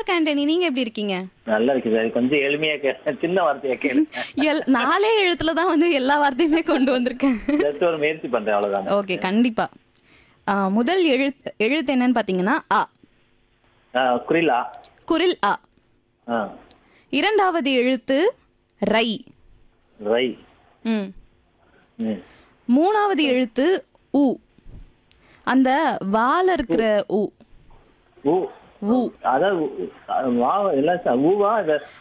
இருக்கேன் ஆண்டனி நீங்க எப்படி இருக்கீங்க நல்லா இருக்கு சார் கொஞ்சம் எளிமையா கே சின்ன வார்த்தையா கேளு எல் நாலே எழுத்துல தான் வந்து எல்லா வார்த்தையுமே கொண்டு வந்திருக்கேன் ஜஸ்ட் ஒரு முயற்சி பண்றேன் அவ்வளவுதான் ஓகே கண்டிப்பா ஆ, முதல் எழுத்து எழுத்து என்னன்னு பாத்தீங்கன்னா அ ஆ, குரிலா குரில் அ ஆ, இரண்டாவது எழுத்து ரை ரை ம் ம். மூணாவது எழுத்து உ அந்த வால இருக்கிற உ ஊ ஊ அதான் ஊ- வா எல்லாம் ச- ஊவா இந்த